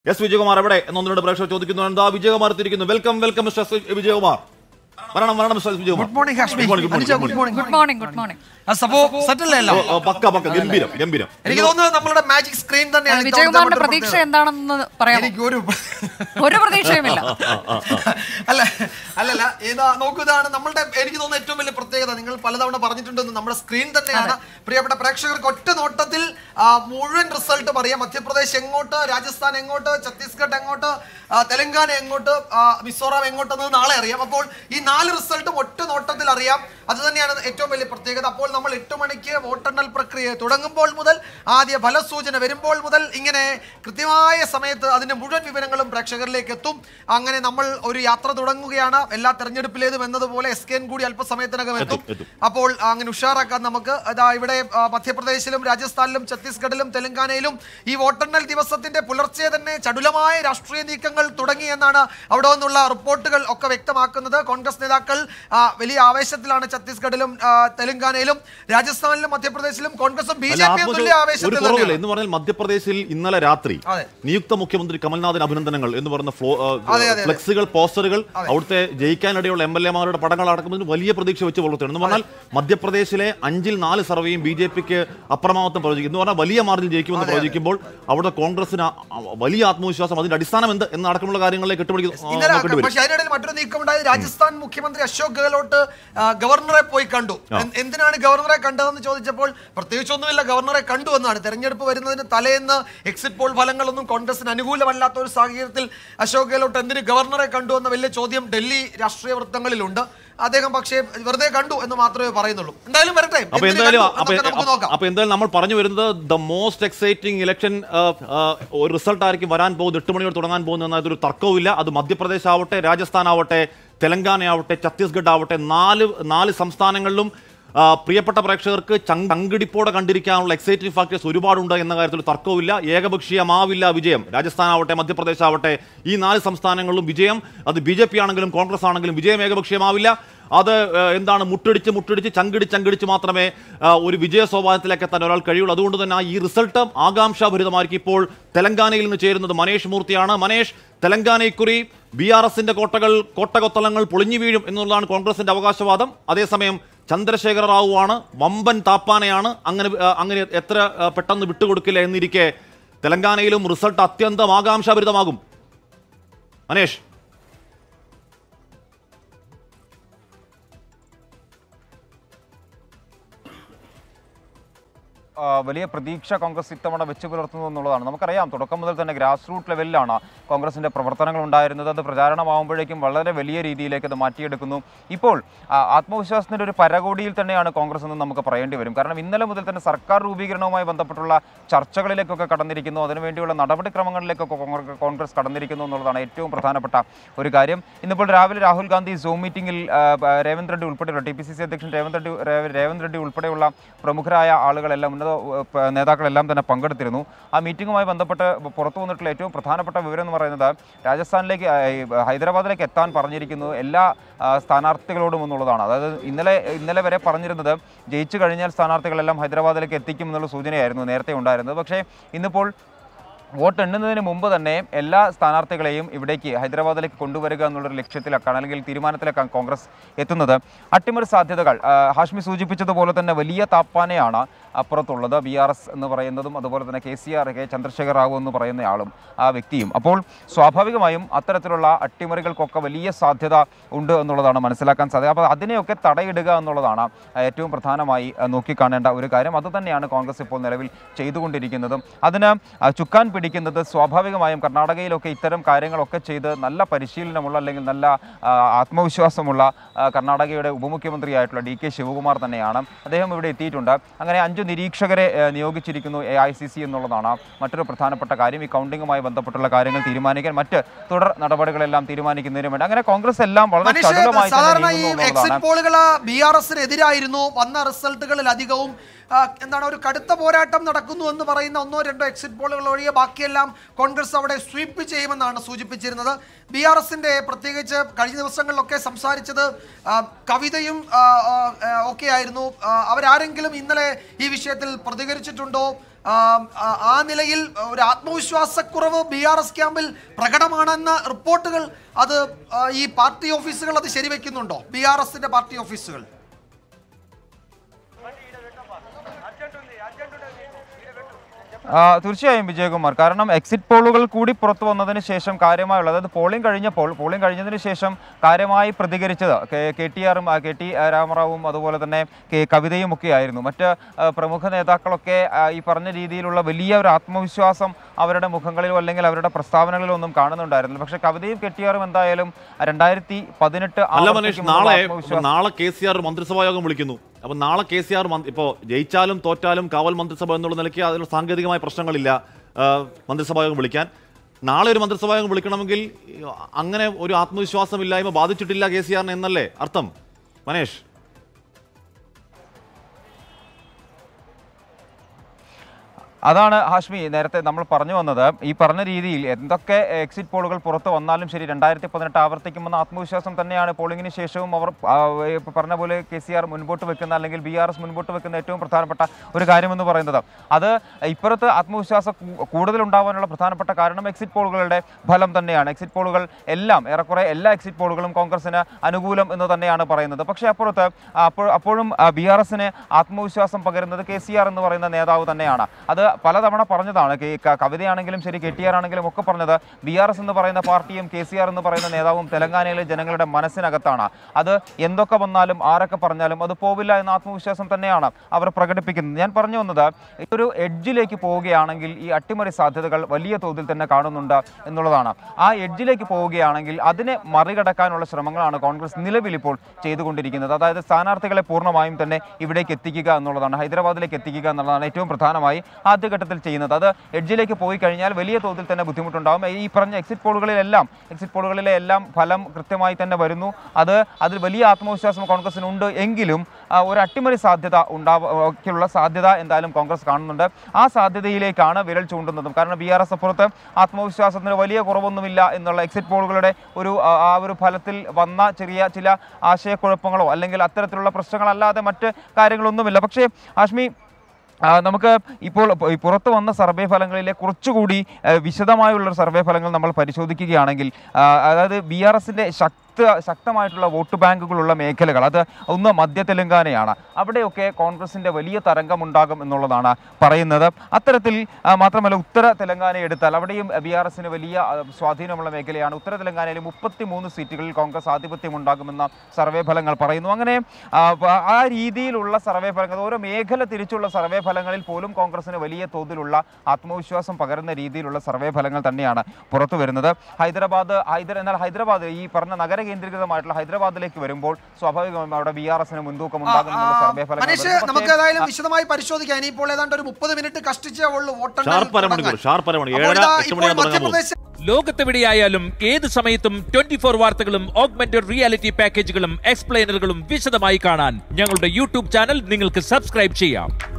S Vijayakumar എവിടെ എന്നൊന്നിനോട് പ്രേക്ഷകർ ചോദിക്കുന്നു എന്താ വിജയകുമാർ എത്തിയിരിക്കുന്നു welcome welcome mister S Vijayakumar വരണം വരണം mister S Vijayakumar good morning Hashmi Good morning, good morning, Anuja good good morning good morning good morning ആ സപ്പോ സെറ്റിൽ അല്ലോ ഓ, പക്ക പക്ക ഗംഭീരം ഗംഭീരം എനിക്ക് തോന്നുന്നത് നമ്മളുടെ മാജിക് സ്ക്രീൻ തന്നെയാണ് ഇത്തവണത്തെ വിജയകുമാറിന്റെ നമ്മുടെ പ്രതീക്ഷ പ്രത്യേകത. എന്താണെന്ന് പറയാമോ എനിക്ക് ഒരു ഒരു പ്രതീക്ഷയുമില്ല അല്ല അല്ലല്ല ഏതാ നോക്കൂ ഇതാണ് നമ്മളുടെ എനിക്ക് തോന്നുന്ന ഏറ്റവും വലിയ പ്രത്യേകത നിങ്ങൾ പലതവണ പറഞ്ഞിട്ടുണ്ടെന്ന് നമ്മുടെ സ്ക്രീൻ തന്നെയാണ് പ്രിയപ്പെട്ട പ്രേക്ഷകർക്ക് ഒറ്റ നോട്ടത്തിൽ ആ, മുഴുവൻ റിസൾട്ടും അറിയാം മധ്യപ്രദേശ് എങ്ങോട്ട് രാജസ്ഥാൻ എങ്ങോട്ട് ഛത്തീസ്ഗഡ് എങ്ങോട്ട് ആ, തെലങ്കാന എങ്ങോട്ട് ആ, മിസോറാം എങ്ങോട്ടെന്ന് നാളെ അറിയാം അപ്പോൾ ഈ നാല് റിസൾട്ടും ഒറ്റ നോട്ടത്തിൽ അറിയാം അത് തന്നെയാണ് ഏറ്റവും വലിയ പ്രത്യേകത അപ്പോൾ നമ്മൾ എട്ട് മണിക്ക് വോട്ടെണ്ണൽ പ്രക്രിയ തുടങ്ങുമ്പോൾ മുതൽ ആദ്യ ഫലസൂചന വരുമ്പോൾ മുതൽ ഇങ്ങനെ കൃത്യമായ സമയത്ത് അതിന്റെ മുഴുവൻ വിവരങ്ങളും പ്രേക്ഷകരിലേക്ക് എത്തും അങ്ങനെ നമ്മൾ ഒരു യാത്ര തുടങ്ങുകയാണ് എല്ലാ തെരഞ്ഞെടുപ്പിലേതും എന്നതുപോലെ എസ് കെൻ കൂടി അല്പസമയത്തിനകം എത്തും എത്തും. അപ്പോൾ അങ്ങനെ ഉഷാറാക്കാൻ നമുക്ക് അതാ ഇവിടെ ആ, മധ്യപ്രദേശിലും രാജസ്ഥാനിലും ഛത്തീസ്ഗഡിലും തെലങ്കാനയിലും ഈ വോട്ടെണ്ണൽ ദിവസത്തിന്റെ പുലർച്ചെ തന്നെ ചടുലമായ രാഷ്ട്രീയ നീക്കങ്ങൾ തുടങ്ങി എന്നാണ് അവിടെ നിന്നുള്ള റിപ്പോർട്ടുകൾ ഒക്കെ വ്യക്തമാക്കുന്നത് കോൺഗ്രസ് നേതാക്കൾ ആ, വലിയ ആവേശത്തിലാണ് ഛത്തീസ്ഗഡിലും ആ, തെലങ്കാനയിലും രാജസ്ഥാനിലും മധ്യപ്രദേശിലും കോൺഗ്രസും ബി അല്ല, ജെ പിയും ആത്മജ- തുല്യ ഒരു ആവേശത്തിൽ കുറവില്ല തന്നെയാണ്. എന്ന് പറഞ്ഞാൽ മധ്യപ്രദേശിൽ ഇന്നലെ രാത്രി അതെ. നിയുക്ത മുഖ്യമന്ത്രി കമൽനാഥിന് അഭിനന്ദനങ്ങൾ എന്ന് പറയുന്ന ഫ്ലോ ആ, അതെ, അതെ. ഫ്ലെക്സുകൾ പോസ്റ്ററുകൾ അവിടുത്തെ ജയിക്കാനിടയുള്ള എം എൽ എമാരുടെ പടങ്ങൾ അടക്കുന്നതിന് വലിയ പ്രതീക്ഷ വെച്ച് പുലർത്തുകയാണ് എന്ന് പറഞ്ഞാൽ മധ്യപ്രദേശിലെ അഞ്ചിൽ നാല് സർവേയും ബി ജെ പിക്ക് അപ്രമാവത്വം പ്രവചിക്കും എന്ന് പറഞ്ഞാൽ വലിയ മാർജിൽ ജയിക്കുമെന്ന് പ്രവചിക്കുമ്പോൾ അവിടെ കോൺഗ്രസിന് ആ- ആ വലിയ ആത്മവിശ്വാസം അതിന്റെ അടിസ്ഥാനം എന്ത് എന്ന് അടക്കമുള്ള കാര്യങ്ങളിലേക്ക് കെട്ടുപിടിക്കും ഇന്നലെ നോക്കേണ്ടി വരും പക്ഷെ അതിനിടയിൽ മറ്റൊരു നീക്കം ഉണ്ടായത് രാജസ്ഥാൻ മുഖ്യമന്ത്രി അശോക് ഗെഹ്ലോട്ട് ആ, ഗവർണറെ പോയി കണ്ടു എൻ- എന്തിനാണ് ഗവർണറെ കണ്ടതെന്ന് ചോദിച്ചപ്പോൾ പ്രത്യേകിച്ചൊന്നുമില്ല ഗവർണറെ കണ്ടു എന്നാണ് തെരഞ്ഞെടുപ്പ് വരുന്നതിന് തലേന്ന് എക്സിറ്റ് പോൾ ഫലങ്ങളൊന്നും കോൺഗ്രസിന് അനുകൂലമല്ലാത്ത ഒരു സാഹചര്യത്തിൽ അശോക് ഗെഹ്ലോട്ട് എന്തിന് ഗവർണറെ കണ്ടു എന്ന വലിയ ചോദ്യം ഡൽഹി രാഷ്ട്രീയ വൃത്തങ്ങളിലുണ്ട് അദ്ദേഹം പക്ഷേ വെറുതെ കണ്ടു എന്ന് മാത്രമേ പറയുന്നുള്ളൂ എന്തായാലും വരട്ടെ അപ്പൊ എന്തിന് എന്തായാലും കണ്ടു അപ്പൊ എന്നൊക്കെ നമുക്ക് നോക്കാം അപ്പൊ എന്തായാലും നമ്മൾ പറഞ്ഞു വരുന്നത് ദ മോസ്റ്റ് എക്സൈറ്റിംഗ് ഇലക്ഷൻ ഒരു റിസൾട്ട് ആയിരിക്കും വരാൻ പോകുന്നത് എട്ട് മണിയോട് തുടങ്ങാൻ പോകുന്നത് എന്നതൊരു തർക്കവുമില്ല അത് മധ്യപ്രദേശ് ആവട്ടെ രാജസ്ഥാൻ ആവട്ടെ തെലങ്കാന ആവട്ടെ ഛത്തീസ്ഗഡ് ആവട്ടെ നാല് നാല് സംസ്ഥാനങ്ങളിലും ആ, പ്രിയപ്പെട്ട പ്രേക്ഷകർക്ക് ചങ്- ചങ്കിടിപ്പോടെ കണ്ടിരിക്കാനുള്ള എക്സൈറ്റിംഗ് ഫാക്ടേഴ്സ് ഒരുപാടുണ്ട് എന്ന കാര്യത്തിൽ തർക്കവുമില്ല ഏകപക്ഷീയമാവില്ല വിജയം രാജസ്ഥാൻ ആവട്ടെ മധ്യപ്രദേശ് ആവട്ടെ ഈ നാല് സംസ്ഥാനങ്ങളിലും വിജയം അത് ബി ജെ പി ആണെങ്കിലും കോൺഗ്രസ് ആണെങ്കിലും വിജയം ഏകപക്ഷീയമാവില്ല അത് ഏഹ്, എന്താണ് മുട്ടടിച്ച് മുട്ടടിച്ച് ചങ്കിടിച്ച് ചങ്കിടിച്ച് മാത്രമേ ആ, ഒരു വിജയ സോപാനത്തിലേക്ക് എത്താൻ ഒരാൾ കഴിയുള്ളൂ അതുകൊണ്ട് തന്നെ ആ ഈ റിസൾട്ട് ആകാംക്ഷാഭരിതമായിരിക്കും ഇപ്പോൾ തെലങ്കാനയിൽ നിന്ന് ചേരുന്നത് മനേഷ് മൂർത്തിയാണ് മനേഷ് തെലങ്കാന ഇക്കുറി ബി ആർ എസിന്റെ കോട്ടകൾ കോട്ടകൊത്തളങ്ങൾ പൊളിഞ്ഞു വീഴും എന്നുള്ളതാണ് കോൺഗ്രസിന്റെ അവകാശവാദം അതേസമയം ചന്ദ്രശേഖര റാവു ആണ് വമ്പൻ താപ്പാനയാണ് അങ്ങനെ ആ, അങ്ങനെ എത്ര ആ, പെട്ടെന്ന് വിട്ടുകൊടുക്കില്ല എന്നിരിക്കെ തെലങ്കാനയിലും റിസൾട്ട് അത്യന്തം ആകാംക്ഷാഭരിതമാകും മനേഷ് ആ, വലിയ പ്രതീക്ഷ കോൺഗ്രസ് ഇത്തവണ വെച്ച് പുലർത്തുന്നു എന്നുള്ളതാണ് നമുക്കറിയാം തുടക്കം മുതൽ തന്നെ ഗ്രാസ് റൂട്ട് ലെവലിലാണ് കോൺഗ്രസിന്റെ പ്രവർത്തനങ്ങൾ ഉണ്ടായിരുന്നത് അത് പ്രചാരണമാകുമ്പോഴേക്കും വളരെ വലിയ രീതിയിലേക്ക് അത് മാറ്റിയെടുക്കുന്നു ഇപ്പോൾ ആ, ആത്മവിശ്വാസത്തിന്റെ ഒരു പരകോടിയിൽ തന്നെയാണ് കോൺഗ്രസ് എന്ന് നമുക്ക് പറയേണ്ടി വരും കാരണം ഇന്നലെ മുതൽ തന്നെ സർക്കാർ രൂപീകരണവുമായി ബന്ധപ്പെട്ടുള്ള ചർച്ചകളിലേക്കൊക്കെ കടന്നിരിക്കുന്നു അതിനുവേണ്ടിയുള്ള നടപടിക്രമങ്ങളിലേക്കൊക്കെ കോൺഗ്ര- കോൺഗ്രസ് കടന്നിരിക്കുന്നു എന്നുള്ളതാണ് ഏറ്റവും പ്രധാനപ്പെട്ട ഒരു കാര്യം ഇന്നിപ്പോൾ രാവിലെ രാഹുൽ ഗാന്ധി സൂം മീറ്റിംഗിൽ ആ, ബ- രേവന്ത് റെഡ്ഡി ഉൾപ്പെടെയുള്ള ടി പി സി സി അധ്യക്ഷൻ രേവന്ത് റെഡ്ഡി രേ- രേവന്ത് റെഡ്ഡി ഉൾപ്പെടെയുള്ള പ്രമുഖരായ ആളുകളെല്ലാം ഉന്നത ഏഹ്, പ- നേതാക്കളെല്ലാം തന്നെ പങ്കെടുത്തിരുന്നു ആ മീറ്റിംഗുമായി ബന്ധപ്പെട്ട് പുറത്തു വന്നിട്ടുള്ള ഏറ്റവും പ്രധാനപ്പെട്ട വിവരം എന്ന് പറയുന്നത് രാജസ്ഥാനിലേക്ക് ആ, ഈ ഹൈദരാബാദിലേക്ക് എത്താൻ പറഞ്ഞിരിക്കുന്നു എല്ലാ ആ, സ്ഥാനാർത്ഥികളോടും എന്നുള്ളതാണ് അതായത് ഇന്നലെ ഇന്നലെ വരെ പറഞ്ഞിരുന്നത് ജയിച്ചു കഴിഞ്ഞാൽ സ്ഥാനാർത്ഥികളെല്ലാം ഹൈദരാബാദിലേക്ക് എത്തിക്കും എന്നുള്ള സൂചനയായിരുന്നു നേരത്തെ ഉണ്ടായിരുന്നത് പക്ഷേ ഇന്നിപ്പോൾ വോട്ട് എണ്ണുന്നതിന് മുമ്പ് തന്നെ എല്ലാ സ്ഥാനാർത്ഥികളെയും ഇവിടേക്ക് ഹൈദരാബാദിലേക്ക് കൊണ്ടുവരിക എന്നുള്ളൊരു ലക്ഷ്യത്തിലേക്കാണ് അല്ലെങ്കിൽ തീരുമാനത്തിലേക്കാണ് കോൺഗ്രസ് എത്തുന്നത് അട്ടിമറി സാധ്യതകൾ ആ, ഹാഷ്മി സൂചിപ്പിച്ചതുപോലെ തന്നെ വലിയ താപ്പാനയാണ് അപ്പുറത്തുള്ളത് ബി ആർ എസ് എന്ന് പറയുന്നതും അതുപോലെ തന്നെ K C R K Chandrashekar Rao എന്ന് പറയുന്നയാളും ആ വ്യക്തിയും അപ്പോൾ സ്വാഭാവികമായും അത്തരത്തിലുള്ള അട്ടിമറികൾക്കൊക്കെ വലിയ സാധ്യത ഉണ്ട് എന്നുള്ളതാണ് മനസ്സിലാക്കാൻ സാധ്യത അപ്പോൾ അതിനെയൊക്കെ തടയിടുക എന്നുള്ളതാണ് ഏറ്റവും പ്രധാനമായി ആ, നോക്കിക്കാണേണ്ട ഒരു കാര്യം അത് തന്നെയാണ് കോൺഗ്രസ് ഇപ്പോൾ നിലവിൽ ചെയ്തുകൊണ്ടിരിക്കുന്നതും അതിന് ആ, ചുക്കാൻ പിടിക്കുന്നത് സ്വാഭാവികമായും കർണാടകയിലൊക്കെ ഇത്തരം കാര്യങ്ങളൊക്കെ ചെയ്ത് നല്ല പരിശീലനമുള്ള അല്ലെങ്കിൽ നല്ല ആ, ആത്മവിശ്വാസമുള്ള ആ, കർണാടകയുടെ ഉപമുഖ്യമന്ത്രിയായിട്ടുള്ള ഡി കെ ശിവകുമാർ തന്നെയാണ് അദ്ദേഹം ഇവിടെ എത്തിയിട്ടുണ്ട് അങ്ങനെ അഞ്ച് നിരീക്ഷകരെ ആ, നിയോഗിച്ചിരിക്കുന്നു എ ഐ സി സി എന്നുള്ളതാണ് മറ്റൊരു പ്രധാനപ്പെട്ട കാര്യം ഈ കൗണ്ടിങ്ങുമായി ബന്ധപ്പെട്ടുള്ള കാര്യങ്ങൾ തീരുമാനിക്കാൻ മറ്റ് തുടർ നടപടികളെല്ലാം തീരുമാനിക്കുന്നതിന് വേണ്ടി അങ്ങനെ കോൺഗ്രസ് എല്ലാം വളരെ മനുഷ്യ ചടുലമായി തന്നെ സാധാരണ ഈ നീങ്ങുന്നു എക്സിറ്റ് എന്നുള്ളതാണ് പോളുകൾ ബി ആർ എസിന് എതിരായിരുന്നു വന്ന റിസൾട്ടുകളിൽ അധികവും ആ, എന്താണ് ഒരു കടുത്ത പോരാട്ടം നടക്കുന്നു എന്ന് പറയുന്ന ഒന്നോ രണ്ടോ എക്സിറ്റ് പോളുകൾ ഒഴികെ ബാക്കിയെല്ലാം കോൺഗ്രസ് അവിടെ സ്വീപ്പ് ചെയ്യുമെന്നാണ് സൂചിപ്പിച്ചിരുന്നത് ബി ആർ എസിന്റെ പ്രത്യേകിച്ച് കഴിഞ്ഞ ദിവസങ്ങളിലൊക്കെ സംസാരിച്ചത് ആ, കവിതയും ആ, ആ, ആ, ഒക്കെ ആയിരുന്നു ആ, അവരാരെങ്കിലും ഇന്നലെ ഈ വിഷയത്തിൽ പ്രതികരിച്ചിട്ടുണ്ടോ ആം, ആ, ആ നിലയിൽ ഒരു ആത്മവിശ്വാസക്കുറവ് ബി ആർ എസ് ക്യാമ്പിൽ പ്രകടമാണെന്ന റിപ്പോർട്ടുകൾ അത് ആ, ഈ പാർട്ടി ഓഫീസുകൾ അത് ശരിവെക്കുന്നുണ്ടോ ബി ആർ എസിന്റെ പാർട്ടി ഓഫീസുകൾ ആ, തീർച്ചയായും വിജയകുമാർ കാരണം എക്സിറ്റ് പോളുകൾ കൂടി പുറത്തു വന്നതിന് ശേഷം കാര്യമായുള്ള അതായത് പോളിംഗ് കഴിഞ്ഞപ്പോൾ പോളിംഗ് കഴിഞ്ഞതിന് ശേഷം കാര്യമായി പ്രതികരിച്ചത് കെ- കെ ടി ആറും ആ, കെ ടി രാമറാവും അതുപോലെ തന്നെ കെ കവിതയും ഒക്കെ ആയിരുന്നു മറ്റ് ആ, പ്രമുഖ നേതാക്കളൊക്കെ ആ, ഈ പറഞ്ഞ രീതിയിലുള്ള വലിയ ഒരു ആത്മവിശ്വാസം അവരുടെ മുഖങ്ങളിലോ അല്ലെങ്കിൽ അവരുടെ പ്രസ്താവനകളിലോ ഒന്നും കാണുന്നുണ്ടായിരുന്നില്ല പക്ഷേ കവിതയും കെ ടി ആറും എന്തായാലും രണ്ടായിരത്തി പതിനെട്ട് അല്ല മനീഷ് നാളെ നാളെ കെ സി ആർ മന്ത്രിസഭാ യോഗം വിളിക്കുന്നു അപ്പൊ നാളെ കെ സി ആർ ഇപ്പോൾ ജയിച്ചാലും തോറ്റാലും കാവൽ മന്ത്രിസഭ എന്നുള്ള നിലയ്ക്ക് അതിൽ സാങ്കേതികമായ പ്രശ്നങ്ങളില്ല ആ, മന്ത്രിസഭാ യോഗം വിളിക്കാൻ നാളെ ഒരു മന്ത്രിസഭാ യോഗം വിളിക്കണമെങ്കിൽ ഈ, അങ്ങനെ ഒരു ആത്മവിശ്വാസമില്ലായ്മ ബാധിച്ചിട്ടില്ല കെ സി ആറിന് എന്നല്ലേ അർത്ഥം മനേഷ് അതാണ് ഹാഷ്മി നേരത്തെ നമ്മൾ പറഞ്ഞു വന്നത് ഈ പറഞ്ഞ രീതിയിൽ എന്തൊക്കെ എക്സിറ്റ് പോളുകൾ പുറത്ത് വന്നാലും ശരി രണ്ടായിരത്തി പതിനെട്ട് ആവർത്തിക്കുമെന്ന ആത്മവിശ്വാസം തന്നെയാണ് പോളിംഗിന് ശേഷവും അവർ ആ, ഈ പറഞ്ഞ പോലെ കെ സി ആർ മുൻപോട്ട് വെക്കുന്ന അല്ലെങ്കിൽ ബി ആർ എസ് മുൻപോട്ട് വെക്കുന്ന ഏറ്റവും പ്രധാനപ്പെട്ട ഒരു കാര്യമെന്ന് പറയുന്നത് അത് ഇപ്പുറത്ത് ആത്മവിശ്വാസം കൂ- കൂടുതലുണ്ടാവാനുള്ള പ്രധാനപ്പെട്ട കാരണം എക്സിറ്റ് പോളുകളുടെ ഫലം തന്നെയാണ് എക്സിറ്റ് പോളുകൾ എല്ലാം ഏറെക്കുറെ എല്ലാ എക്സിറ്റ് പോളുകളും കോൺഗ്രസിന് അനുകൂലം എന്ന് തന്നെയാണ് പറയുന്നത് പക്ഷേ അപ്പുറത്ത് അപ്പോൾ അപ്പോഴും ബി ആർ എസിന് ആത്മവിശ്വാസം പകരുന്നത് കെ സി ആർ എന്ന് പറയുന്ന നേതാവ് തന്നെയാണ് അത് പലതവണ പറഞ്ഞതാണ് കെ- ക- കവിതയാണെങ്കിലും ശരി കെ ടി ആർ ആണെങ്കിലും ഒക്കെ പറഞ്ഞത് ബി ആർ എസ് എന്ന് പറയുന്ന പാർട്ടിയും കെ സി ആർ എന്ന് പറയുന്ന നേതാവും തെലങ്കാനയിലെ ജനങ്ങളുടെ മനസ്സിനകത്താണ് അത് എന്തൊക്കെ വന്നാലും ആരൊക്കെ പറഞ്ഞാലും അത് പോവില്ല എന്ന ആത്മവിശ്വാസം തന്നെയാണ് അവർ പ്രകടിപ്പിക്കുന്നത് ഞാൻ പറഞ്ഞു വന്നത് ഒരു എഡ്ജിലേക്ക് പോവുകയാണെങ്കിൽ ഈ അട്ടിമറി സാധ്യതകൾ വലിയ തോതിൽ തന്നെ കാണുന്നുണ്ട് എന്നുള്ളതാണ് ആ എഡ്ജിലേക്ക് പോവുകയാണെങ്കിൽ അതിനെ മറികടക്കാനുള്ള ശ്രമങ്ങളാണ് കോൺഗ്രസ് നിലവിൽ ഇപ്പോൾ ചെയ്തുകൊണ്ടിരിക്കുന്നത് അതായത് സ്ഥാനാർത്ഥികളെ പൂർണ്ണമായും തന്നെ ഇവിടേക്ക് എത്തിക്കുക എന്നുള്ളതാണ് ഹൈദരാബാദിലേക്ക് എത്തിക്കുക എന്നുള്ളതാണ് ഏറ്റവും പ്രധാനമായി ആദ്യഘട്ടത്തിൽ ചെയ്യുന്നത് അത് എഡ്ജിലേക്ക് പോയി കഴിഞ്ഞാൽ വലിയ തോതിൽ തന്നെ ബുദ്ധിമുട്ടുണ്ടാകും ഈ പറഞ്ഞ എക്സിറ്റ് പോളുകളിലെല്ലാം എക്സിറ്റ് പോളുകളിലെ എല്ലാം ഫലം കൃത്യമായി തന്നെ വരുന്നു അത് അതിൽ വലിയ ആത്മവിശ്വാസം കോൺഗ്രസിനുണ്ട് എങ്കിലും ആ, ഒരു അട്ടിമറി സാധ്യത ഉണ്ടാവാനുള്ള സാധ്യത എന്തായാലും കോൺഗ്രസ് കാണുന്നുണ്ട് ആ സാധ്യതയിലേക്കാണ് വിരൽ ചൂണ്ടുന്നതും കാരണം ബി ആർ എസ് അപ്പുറത്ത് ആത്മവിശ്വാസത്തിന് വലിയ കുറവൊന്നുമില്ല എന്നുള്ള എക്സിറ്റ് പോളുകളുടെ ഒരു ആ, ആ ഒരു ഫലത്തിൽ വന്ന ചെറിയ ചില ആശയക്കുഴപ്പങ്ങളോ അല്ലെങ്കിൽ അത്തരത്തിലുള്ള പ്രശ്നങ്ങളല്ലാതെ മറ്റ് കാര്യങ്ങളൊന്നുമില്ല പക്ഷേ ആഷ്മി ആ, നമുക്ക് ഇപ്പോൾ പ- ഈ പുറത്തു വന്ന സർവേ ഫലങ്ങളിലെ കുറച്ചുകൂടി ആ, വിശദമായുള്ള സർവേ ഫലങ്ങൾ നമ്മൾ പരിശോധിക്കുകയാണെങ്കിൽ ആ, അതായത് ബി ആർ എസിൻ്റെ ശക്ത ശക്തമായിട്ടുള്ള വോട്ട് ബാങ്കുകളുള്ള മേഖലകൾ അത് ഒന്ന് മധ്യ തെലങ്കാനയാണ് അവിടെയൊക്കെ കോൺഗ്രസിൻ്റെ വലിയ തരംഗമുണ്ടാകും എന്നുള്ളതാണ് പറയുന്നത് അത്തരത്തിൽ ആ, മാത്രമല്ല ഉത്തര തെലങ്കാന എടുത്താൽ അവിടെയും ബി ആർ എസിന് വലിയ ആ, സ്വാധീനമുള്ള മേഖലയാണ് ഉത്തര തെലങ്കാനയിൽ മുപ്പത്തി മൂന്ന് സീറ്റുകളിൽ കോൺഗ്രസ് ആധിപത്യം ഉണ്ടാകുമെന്ന സർവേ ഫലങ്ങൾ പറയുന്നു അങ്ങനെ ആ, പ- ആ രീതിയിലുള്ള സർവേ ഫലങ്ങൾ ഓരോ മേഖല തിരിച്ചുള്ള സർവേ ഫലങ്ങളിൽ പോലും കോൺഗ്രസിന് വലിയ തോതിലുള്ള ആത്മവിശ്വാസം പകരുന്ന രീതിയിലുള്ള സർവേ ഫലങ്ങൾ തന്നെയാണ് പുറത്തു വരുന്നത് ഹൈദരാബാദ് ഹൈദര എന്നാൽ ഹൈദരാബാദ് ഈ പറഞ്ഞ നഗര കേന്ദ്രീകൃതമായിട്ടുള്ള ഹൈദരാബാദിലേക്ക് വരുമ്പോൾ സ്വാഭാവികമായും അവിടെ ബി ആർ എസിന് മുൻതൂക്കം ഉണ്ടാകുമെന്നുള്ള സർവേ ഫലങ്ങൾ മനീഷ് വരുന്നു. നമുക്ക് പക്ഷേ, ഏതായാലും വിശദമായി പരിശോധിക്കാം ഇനിയിപ്പോൾ ഏതാണ്ട് ഒരു മുപ്പത് മിനിറ്റ് കഷ്ടിച്ചേ ഉള്ളൂ വോട്ടെണ്ണൽ ഷാർപ്പ് അരമണിക്കൂർ തുടങ്ങാൻ. ഷാർപ്പ് അരമണി അപ്പോൾ ഏഴര ഇതാ എട്ട് ഇപ്പോൾ മണിയാകുമ്പോൾ തുടങ്ങാൻ പോകും മധ്യപ്രദേശ് ലോകത്തെവിടെയായാലും ഏത് സമയത്തും ട്വന്റി ഫോർ വാർത്തകളും ഓഗ്മെന്റഡ് റിയാലിറ്റി പാക്കേജുകളും എക്സ്പ്ലെയിനറുകളും വിശദമായി കാണാൻ ഞങ്ങളുടെ യൂട്യൂബ് ചാനൽ നിങ്ങൾക്ക് സബ്സ്ക്രൈബ് ചെയ്യാം